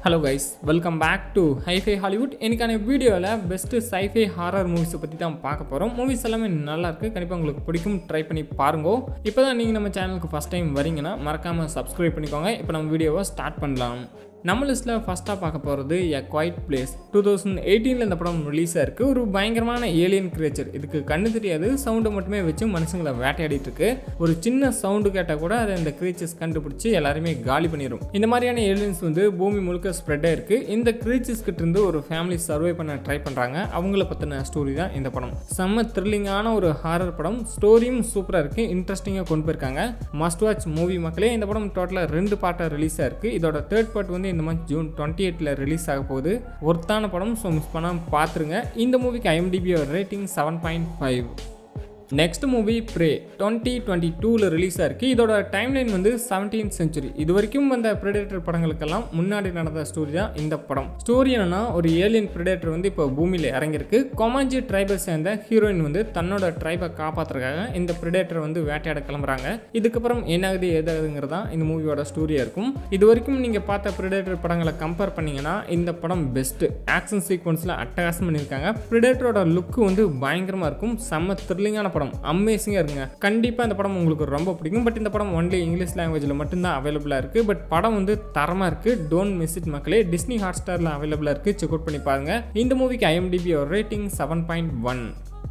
hello guys welcome back to hifi Hollywood எனக்கான வீடியோவில் best sci-fi horror மூவிஸை பற்றி தான் பார்க்க போகிறோம் மூவிஸ் எல்லாமே நல்லா இருக்கு கண்டிப்பாக உங்களுக்கு பிடிக்கும் ட்ரை பண்ணி பாருங்க இப்போ தான் நீங்கள் நம்ம சேனலுக்கு ஃபஸ்ட் டைம் வரீங்கன்னா மறக்காமல் சப்ஸ்கிரைப் பண்ணிக்கோங்க இப்போ நம்ம வீடியோவை ஸ்டார்ட் பண்ணலாம் நம்ம லிஸ்ட்டில் ஃபஸ்ட்டாக பார்க்க போகிறது A Quiet Place two thousand எயிட்டீனில் இந்த படம் ரிலீஸ் ஆயிருக்கு ஒரு பயங்கரமான ஏலியன் கிரியேச்சர் இதுக்கு கண்ணு தெரியாது சவுண்டை மட்டுமே வச்சு மனுஷங்களை வேட்டையாடிட்டு இருக்கு ஒரு சின்ன சவுண்டு கேட்டால் கூட அதை இந்த கிரியேச்சர்ஸ் கண்டுபிடிச்சி எல்லாருமே காலி பண்ணிடும் இந்த மாதிரியான ஏலியன்ஸ் வந்து பூமி முழுக்க ஸ்ப்ரெட் ஆயிருக்கு இந்த கிரியேச்சர்ஸ் கிட்ட இருந்து ஒரு ஃபேமிலி சர்வை பண்ண ட்ரை பண்ணுறாங்க அவங்கள பற்றின ஸ்டோரி தான் இந்த படம் செம்ம த்ரில்லிங்கான ஒரு ஹாரர் படம் ஸ்டோரியும் சூப்பராக இருக்குது இன்ட்ரெஸ்டிங்காக கொண்டு போயிருக்காங்க மஸ்ட் வாட்ச் மூவி மக்களே இந்த படம் டோட்டலாக ரெண்டு பார்ட்டாக ரிலீஸ் ஆயிருக்கு இதோட தேர்ட் பார்ட் வந்து இந்த மந்த் ஜூன் டுவெண்ட்டி எயிட்டில் ரிலீஸ் ஆக போகுது ஒர்த்தான படம் ஸோ மிஸ் பண்ணாமல் பார்த்துருங்க இந்த மூவிக்கு ஐஎம்டிபியோட rating seven point five next movie Prey twenty twenty டூவில் ரிலீஸ் ஆயிருக்கு இதோட டைம்லைன் வந்து செவன்டீன் செஞ்சுரி இது வரைக்கும் வந்த ப்ரெடேட்டர் படங்களுக்கெல்லாம் முன்னாடி நடந்த ஸ்டோரி தான் இந்த படம் ஸ்டோரி என்னன்னா ஒரு ஏலியன் ப்ரெடேட்டர் வந்து இப்போ பூமியில் இறங்கியிருக்கு கொமாஞ்சி ட்ரைபை சேர்ந்த ஹீரோயின் வந்து தன்னோட ட்ரைபை காப்பாற்றுறதுக்காக இந்த ப்ரெடேட்டர் வந்து வேட்டையாட கிளம்புறாங்க இதுக்கப்புறம் என்னாகுது ஏதாகுதுங்கிறது தான் இந்த மூவியோட ஸ்டோரியாக இருக்கும் இது வரைக்கும் நீங்கள் பார்த்த ப்ரெடேட்டர் படங்களை கம்பேர் பண்ணீங்கன்னா இந்த படம் பெஸ்ட்டு ஆக்ஷன் சீக்வன்ஸில் அட்டகாசம் பண்ணியிருக்காங்க ப்ரெடேட்டரோட லுக்கு வந்து பயங்கரமாக இருக்கும் செம்ம த்ரில்லிங்கான படம் அமேசிங்காக இருக்குங்க கண்டிப்பாக இந்த படம் உங்களுக்கு ரொம்ப பிடிக்கும் பட் இந்த படம் ஒன்லி இங்கிலீஷ் லாங்குவேஜில் மட்டும்தான் அவைலபிளாக இருக்குது பட் படம் வந்து தரமாக இருக்குது டோன்ட் மிஸ் இட் மக்களே டிஸ்னி ஹாட் ஸ்டாரில் அவைலபிளாக இருக்குது செக் அவுட் பண்ணி பாருங்கள் இந்த மூவிக்கு IMDb rating seven point one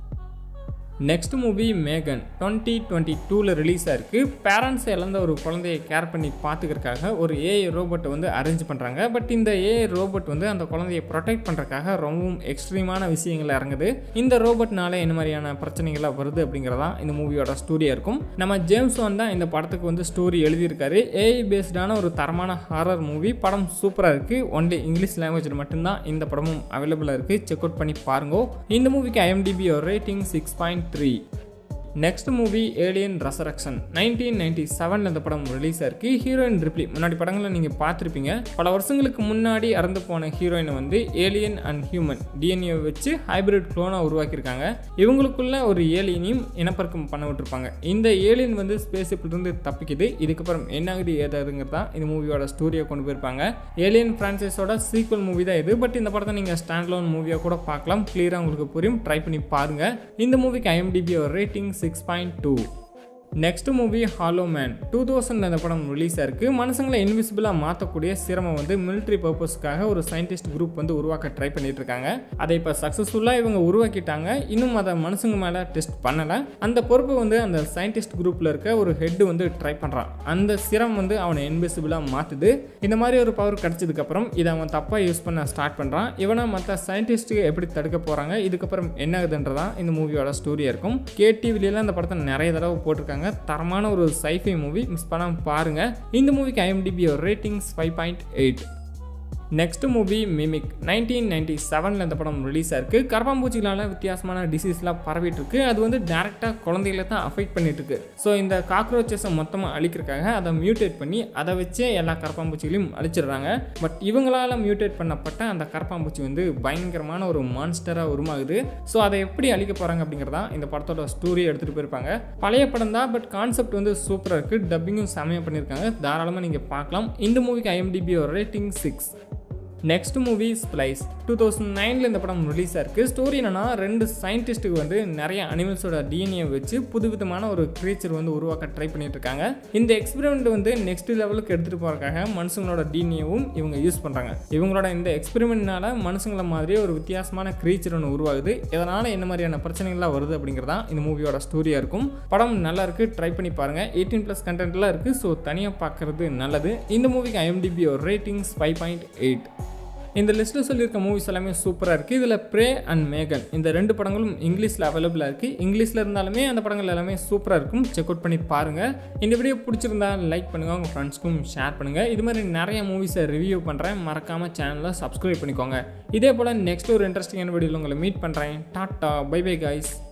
next movie Megan twenty twenty டூவில் ரிலீஸ் ஆயிருக்கு பேரண்ட்ஸ் இழந்த ஒரு குழந்தையை கேர் பண்ணி பார்த்துக்கிறதுக்காக ஒரு ஏஐ ரோபோட்டை வந்து அரேஞ்ச் பண்ணுறாங்க பட் இந்த ஏஐ ரோபோட் வந்து அந்த குழந்தையை ப்ரொடெக்ட் பண்ணுறதுக்காக ரொம்பவும் எக்ஸ்ட்ரீமான விஷயங்கள் இறங்குது இந்த ரோபோட்னால என்ன மாதிரியான பிரச்சனைகள்லாம் வருது அப்படிங்கிறதான் இந்த மூவியோட ஸ்டோரியாக இருக்கும் நம்ம ஜேம்ஸ் வான் தான் இந்த படத்துக்கு வந்து ஸ்டோரி எழுதியிருக்காரு ஏஐ பேஸ்டான ஒரு தரமான ஹாரர் மூவி படம் சூப்பராக இருக்குது ஒன்லி இங்கிலீஷ் லாங்குவேஜில் மட்டும்தான் இந்த படமும் அவைலபிளாக இருக்குது செக் அவுட் பண்ணி பாருங்க இந்த மூவிக்கு IMDb rating six point three next movie Alien Resurrection nineteen ninety செவனில் இந்த படம் ரிலீஸ் ஆயிருக்கு ஹீரோயின் ரிப்ளி முன்னாடி படங்களை நீங்கள் பார்த்துருப்பீங்க பல வருஷங்களுக்கு முன்னாடி இறந்து போன ஹீரோயினை வந்து ஏலியன் அண்ட் ஹியூமன் டிஎன்ஏ வச்சு ஹைபிரிட் க்ளோனாக உருவாக்கியிருக்காங்க இவங்களுக்குள்ள ஒரு ஏலியனையும் இனப்பெருக்கம் பண்ண விட்டுருப்பாங்க இந்த ஏலியன் வந்து ஸ்பேஸ்ஷிப்லேருந்து தப்பிக்குது இதுக்கப்புறம் என்ன ஆகுது ஏதாதுங்கிறது தான் இந்த மூவியோட ஸ்டோரியை கொண்டு போயிருப்பாங்க ஏலியன் ஃப்ரான்ச்சைஸோட சீக்வல் மூவி தான் இது பட் இந்த படத்தை நீங்கள் ஸ்டாண்ட் லோன் மூவியாக கூட பார்க்கலாம் கிளியராக உங்களுக்கு புரியும் ட்ரை பண்ணி பாருங்கள் இந்த மூவிக்கு IMDb rating six point two next movie Hollow Man two thousand அந்த படம் ரிலீஸ் ஆயிருக்கு மனுஷங்களை இன்விசிபிளாக மாற்றக்கூடிய சிரமம் வந்து மிலிட்ரி பர்பஸ்க்காக ஒரு சயின்டிஸ்ட் குரூப் வந்து உருவாக்க ட்ரை பண்ணிட்டு இருக்காங்க அதை இப்போ சக்ஸஸ்ஃபுல்லாக இவங்க உருவாக்கிட்டாங்க இன்னும் அதை மனுஷங்க மேலே டெஸ்ட் பண்ணலை அந்த பொறுப்பு வந்து அந்த சயின்டிஸ்ட் குரூப்பில் இருக்க ஒரு ஹெட் வந்து ட்ரை பண்ணுறான் அந்த சிரம் வந்து அவனை இன்விசிபிளாக மாற்றுது இந்த மாதிரி ஒரு பவர் கிடச்சதுக்கப்புறம் இதை அவன் தப்பாக யூஸ் பண்ண ஸ்டார்ட் பண்ணுறான் இவனை மற்ற சயின்டிஸ்ட்டுக்கு எப்படி தடுக்க போகிறாங்க இதுக்கப்புறம் என்ன ஆகுதுன்றதான் இந்த மூவியோட ஸ்டோரியாக இருக்கும் கேடிவிலாம் இந்த படத்தை நிறைய தடவை போட்டிருக்காங்க தரமான ஒரு சைஃபை மூவி மிஸ் பண்ணாமல் பாருங்கள் இந்த மூவிக்கு IMDb ratings five point eight next movie Mimic nineteen ninety செவனில் இந்த படம் ரிலீஸ் ஆயிருக்கு கரப்பாம்பூச்சிகளால் வித்தியாசமான டிசீஸ்லாம் பரவிட்டு இருக்கு அது வந்து டேரெக்டாக குழந்தைகளை தான் அஃபெக்ட் பண்ணிட்டு இருக்கு ஸோ இந்த காக்ரோச்சஸை மொத்தமாக அழிக்கிறதுக்காக அதை மியூட்டேட் பண்ணி அதை வச்சே எல்லா கரப்பாம்பூச்சிகளையும் அழிச்சிடுறாங்க பட் இவங்களால் மியூட்டேட் பண்ணப்பட்ட அந்த கரப்பாம்பூச்சி வந்து பயங்கரமான ஒரு மான்ஸ்டராக உருமாகுது ஸோ அதை எப்படி அழிக்க போகிறாங்க அப்படிங்கிறதா இந்த படத்தோட ஸ்டோரி எடுத்துகிட்டு போயிருப்பாங்க பழைய படம் தான் பட் கான்செப்ட் வந்து சூப்பராக இருக்குது டப்பிங்கும் செமையாக பண்ணியிருக்காங்க தாராளமாக நீங்கள் பார்க்கலாம் இந்த மூவிக்கு IMDb rating six next movie Splice two thousand நைனில் இந்த படம் ரிலீஸ் ஆயிருக்கு ஸ்டோரி என்னன்னா ரெண்டு சயின்டிஸ்ட்டுக்கு வந்து நிறைய அனிமல்ஸோட டிஎன்ஏ வச்சு புதுவிதமான ஒரு கிரீச்சர் வந்து உருவாக்க ட்ரை பண்ணிட்டு இருக்காங்க இந்த எக்ஸ்பெரிமெண்ட் வந்து நெக்ஸ்ட் லெவலுக்கு எடுத்துகிட்டு போகிறதுக்காக மனுஷங்களோட டிஎன்ஏவும் இவங்க யூஸ் பண்ணுறாங்க இவங்களோட இந்த எக்ஸ்பெரிமெண்ட்னால மனுஷங்கள மாதிரியே ஒரு வித்தியாசமான கிரீச்சர் ஒன்று உருவாகுது இதனால் என்ன மாதிரியான பிரச்சனைகள்லாம் வருது அப்படிங்கிறதா இந்த மூவியோட ஸ்டோரியாக இருக்கும் படம் நல்லா இருக்குது ட்ரை பண்ணி பாருங்கள் எயிட்டீன் ப்ளஸ் கண்டென்ட்லாம் இருக்குது ஸோ தனியாக பார்க்குறது நல்லது இந்த மூவிக்கு IMDb ratings five point eight இந்த லிஸ்ட்டில் சொல்லியிருக்க மூவிஸ் எல்லாமே சூப்பராக இருக்குது இதில் ப்ரே அண்ட் மேகன் இந்த ரெண்டு படங்களும் இங்கிலீஷில் அவைலபிளாக இருக்குது இங்கிலீஷில் இருந்தாலுமே அந்த படங்கள் எல்லாமே சூப்பராக இருக்கும் செக் அவுட் பண்ணி பாருங்கள் இந்த வீடியோ பிடிச்சிருந்தா லைக் பண்ணுங்கள் உங்கள் ஃப்ரெண்ட்ஸ்க்கும் ஷேர் பண்ணுங்கள் இது மாதிரி நிறைய மூவிஸை ரிவ்யூ பண்ணுறேன் மறக்காமல் சேனலை சப்ஸ்கிரைப் பண்ணிக்கோங்க இதே போல் நெக்ஸ்ட் ஒரு இன்ட்ரெஸ்டிங்கான வீடியோவில் உங்களை மீட் பண்ணுறேன் டாட்டா பை பை கைஸ்